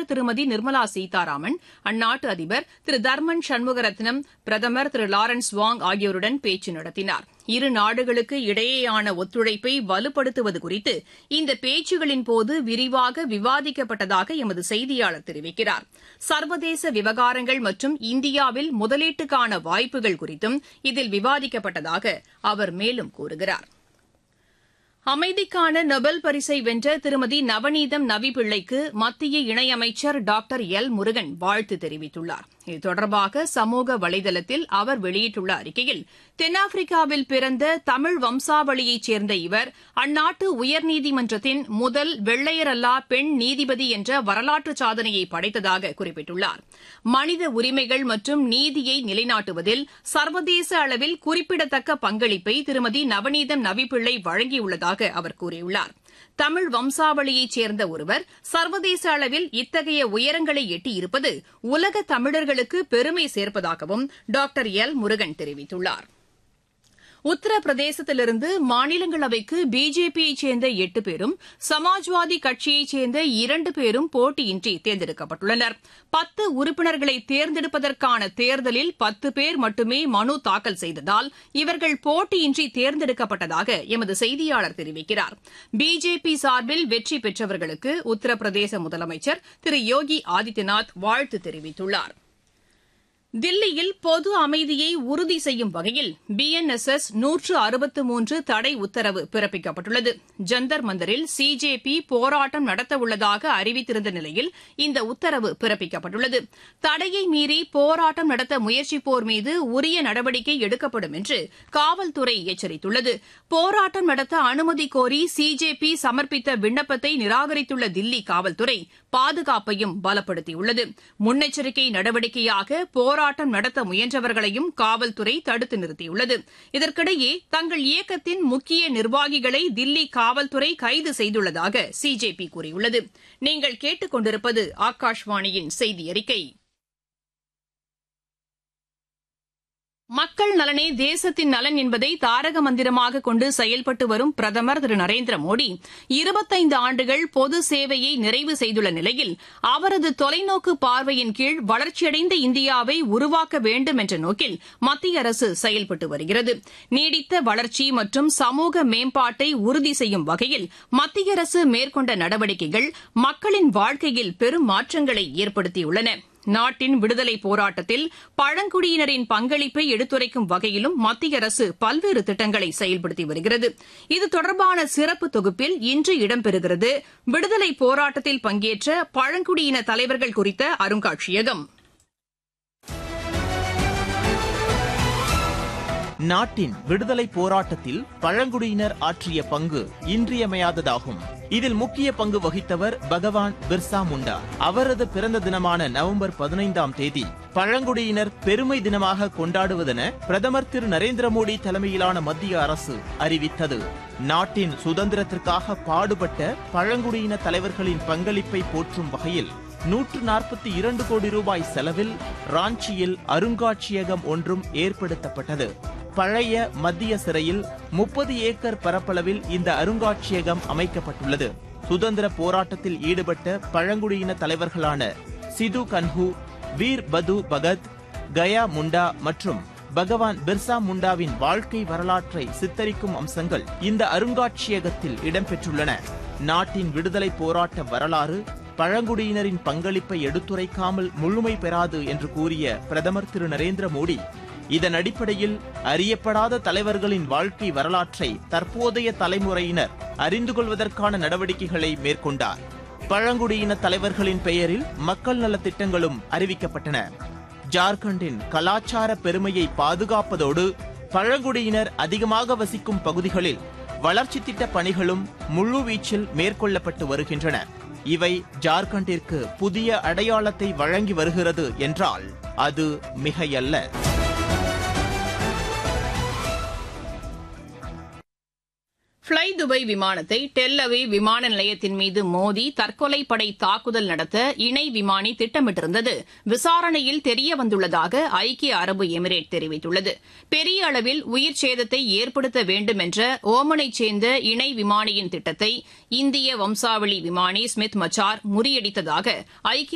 திருமதி நிர்மலா சீதாராமன் அந்நாட்டு அதிபர் திரு தர்மன் சண்முகரத்னம் பிரதமர் திரு லாரன்ஸ் வாங் ஆகியோருடன் பேச்சு நடத்தினார் இரு நாடுகளுக்கு இடையேயான ஒத்துழைப்பை வலுப்படுத்துவது குறித்து இந்த பேச்சுகளின்போது விரிவாக விவாதிக்கப்பட்டதாக எமது செய்தியாளர் தெரிவிக்கிறார் சர்வதேச விவகாரங்கள் மற்றும் இந்தியாவில் முதலீட்டுக்கான வாய்ப்புகள் குறித்தும் இதில் விவாதிக்கப்பட்டதாக அவர் மேலும் கூறுகிறார் அமைதிக்கான நொபல் பரிசை வென்ற திருமதி நவநீதம் நவி பிள்ளைக்கு மத்திய இணையமைச்சர் டாக்டர் எல் முருகன் வாழ்த்து தெரிவித்துள்ளார் இது தொடர்பாக சமூக வலைதளத்தில் அவர் வெளியிட்டுள்ள அறிக்கையில் தென்னாப்பிரிக்காவில் பிறந்த தமிழ் வம்சாவளியைச் சேர்ந்த இவர் அந்நாட்டு உயர்நீதிமன்றத்தின் முதல் வெள்ளையரல்லா பெண் நீதிபதி என்ற வரலாற்று சாதனையை படைத்ததாக குறிப்பிட்டுள்ளார் மனித உரிமைகள் மற்றும் நீதியை நிலைநாட்டுவதில் சர்வதேச அளவில் குறிப்பிடத்தக்க பங்களிப்பை திருமதி நவநீதம் நவிப்பிள்ளை வழங்கியுள்ளதாக அவர் கூறியுள்ளார் தமிழ் வம்சாவளியைச் சேர்ந்த ஒருவர் சர்வதேச அளவில் இத்தகைய உயரங்களை எட்டியிருப்பது உலக தமிழர்களுக்கு பெருமை சேர்ப்பதாகவும் டாக்டர் எல் முருகன் தெரிவித்துள்ளார் உத்தரப்பிரதேசத்திலிருந்து மாநிலங்களவைக்கு பிஜேபியைச் சேர்ந்த எட்டு பேரும் சமாஜ்வாதி கட்சியைச் சேர்ந்த இரண்டு பேரும் போட்டியின்றி தேர்ந்தெடுக்கப்பட்டுள்ளனர் பத்து உறுப்பினர்களை தேர்ந்தெடுப்பதற்கான தேர்தலில் பத்து பேர் மட்டுமே மனு தாக்கல் செய்ததால் இவர்கள் போட்டியின்றி தேர்ந்தெடுக்கப்பட்டதாக எமது செய்தியாளர் தெரிவிக்கிறார் பிஜேபி சார்பில் வெற்றி பெற்றவர்களுக்கு உத்தரப்பிரதேச முதலமைச்சர் திரு யோகி ஆதித்யநாத் வாழ்த்து தெரிவித்துள்ளாா் தில்லியில் பொது அமைதியை உறுதி செய்யும் வகையில் பிஎன்எஸ்எஸ் நூற்று அறுபத்து மூன்று தடை உத்தரவு பிறப்பிக்கப்பட்டுள்ளது ஜந்தர் மந்தரில் சிஜேபி போராட்டம் நடத்தவுள்ளதாக அறிவித்திருந்த நிலையில் இந்த உத்தரவு பிறப்பிக்கப்பட்டுள்ளது தடையை மீறி போராட்டம் நடத்த முயற்சிப்போர் மீது உரிய நடவடிக்கை எடுக்கப்படும் என்று காவல்துறை எச்சரித்துள்ளது போராட்டம் நடத்த அனுமதி கோரி சிஜேபி சமர்ப்பித்த விண்ணப்பத்தை நிராகரித்துள்ள தில்லி காவல்துறை பாதுகாப்பையும் பலப்படுத்தியுள்ளது முன்னெச்சரிக்கை நடவடிக்கையாக போராட்டம் நடத்த முயன்றவர்களையும் காவல்துறை தடுத்து நிறுத்தியுள்ளது இதற்கிடையே தங்கள் இயக்கத்தின் முக்கிய நிர்வாகிகளை தில்லி காவல்துறை கைது செய்துள்ளதாக சிஜேபி கூறியுள்ளது நீங்கள் கேட்டுக் கொண்டிருப்பது ஆகாஷ்வாணியின் செய்தி அறிக்கை மக்கள் நலனே தேசத்தின் நலன் என்பதை தாரக மந்திரமாக கொண்டு செயல்பட்டு வரும் பிரதமர் திரு நரேந்திர மோடி இருபத்தைந்து ஆண்டுகள் பொது சேவையை நிறைவு செய்துள்ள நிலையில் அவரது தொலைநோக்கு பார்வையின் கீழ் வளர்ச்சியடைந்த இந்தியாவை உருவாக்க வேண்டும் என்ற நோக்கில் மத்திய அரசு செயல்பட்டு வருகிறது நீடித்த வளர்ச்சி மற்றும் சமூக மேம்பாட்டை உறுதி செய்யும் வகையில் மத்திய அரசு மேற்கொண்ட நடவடிக்கைகள் மக்களின் வாழ்க்கையில் பெரும் மாற்றங்களை ஏற்படுத்தியுள்ளன நாட்டின் விடுதலை போராட்டத்தில் பழங்குடியினரின் பங்களிப்பை எடுத்துரைக்கும் வகையிலும் மத்திய அரசு பல்வேறு திட்டங்களை செயல்படுத்தி வருகிறது இது தொடர்பான சிறப்பு தொகுப்பில் இன்று இடம்பெறுகிறது விடுதலை போராட்டத்தில் பங்கேற்ற பழங்குடியின தலைவர்கள் குறித்த அருங்காட்சியகம் நாட்டின் விடுதலை போராட்டத்தில் பழங்குடியினர் ஆற்றிய பங்கு இன்றியமையாததாகும் இதில் முக்கிய பங்கு வகித்தவர் பகவான் பிர்சா முண்டா அவரது பிறந்த தினமான நவம்பர் பதினைந்தாம் தேதி பழங்குடியினர் பெருமை தினமாக கொண்டாடுவதென பிரதமர் திரு நரேந்திர மோடி தலைமையிலான மத்திய அரசு அறிவித்தது நாட்டின் சுதந்திரத்திற்காக பாடுபட்ட பழங்குடியின தலைவர்களின் பங்களிப்பை போற்றும் வகையில் நூற்று நாற்பத்தி இரண்டு கோடி ரூபாய் செலவில் ராஞ்சியில் அருங்காட்சியகம் ஒன்றும் ஏற்படுத்தப்பட்டது பழைய மத்திய சிறையில் முப்பது ஏக்கர் பரப்பளவில் இந்த அருங்காட்சியகம் அமைக்கப்பட்டுள்ளது சுதந்திர போராட்டத்தில் ஈடுபட்ட பழங்குடியின தலைவர்களான சிது கன்ஹு வீர் பது பகத் கயா முண்டா மற்றும் பகவான் பிர்சா முண்டாவின் வாழ்க்கை வரலாற்றை சித்தரிக்கும் அம்சங்கள் இந்த அருங்காட்சியகத்தில் இடம்பெற்றுள்ளன நாட்டின் விடுதலை போராட்ட வரலாறு பழங்குடியினரின் பங்களிப்பை எடுத்துரைக்காமல் முழுமை பெறாது என்று கூறிய பிரதமர் திரு நரேந்திர மோடி இதன் அடிப்படையில் அறியப்படாத தலைவர்களின் வாழ்க்கை வரலாற்றை தற்போதைய தலைமுறையினர் அறிந்து கொள்வதற்கான நடவடிக்கைகளை மேற்கொண்டார் பழங்குடியின தலைவர்களின் பெயரில் மக்கள் நலத் திட்டங்களும் அறிவிக்கப்பட்டன ஜார்க்கண்டின் கலாச்சார பெருமையை பாதுகாப்பதோடு பழங்குடியினர் அதிகமாக வசிக்கும் பகுதிகளில் வளர்ச்சி திட்ட பணிகளும் முழுவீச்சில் மேற்கொள்ளப்பட்டு வருகின்றன இவை ஜார்க்கண்டிற்கு புதிய அடையாளத்தை வழங்கி வருகிறது என்றால் அது மிகையல்ல ஃப்ளை துபாய் விமானத்தை டெல் அவே விமான நிலையத்தின் மீது மோதி தற்கொலை படை தாக்குதல் நடத்த இணை விமானி திட்டமிட்டிருந்தது விசாரணையில் தெரியவந்துள்ளதாக ஐக்கிய அரபு எமிரேட் தெரிவித்துள்ளது பெரிய அளவில் உயிர் சேதத்தை ஏற்படுத்த வேண்டும் என்ற ஓமனைச் சேர்ந்த இணை விமானியின் திட்டத்தை இந்திய வம்சாவளி விமானி ஸ்மித் மச்சார் முறியடித்ததாக ஐக்கிய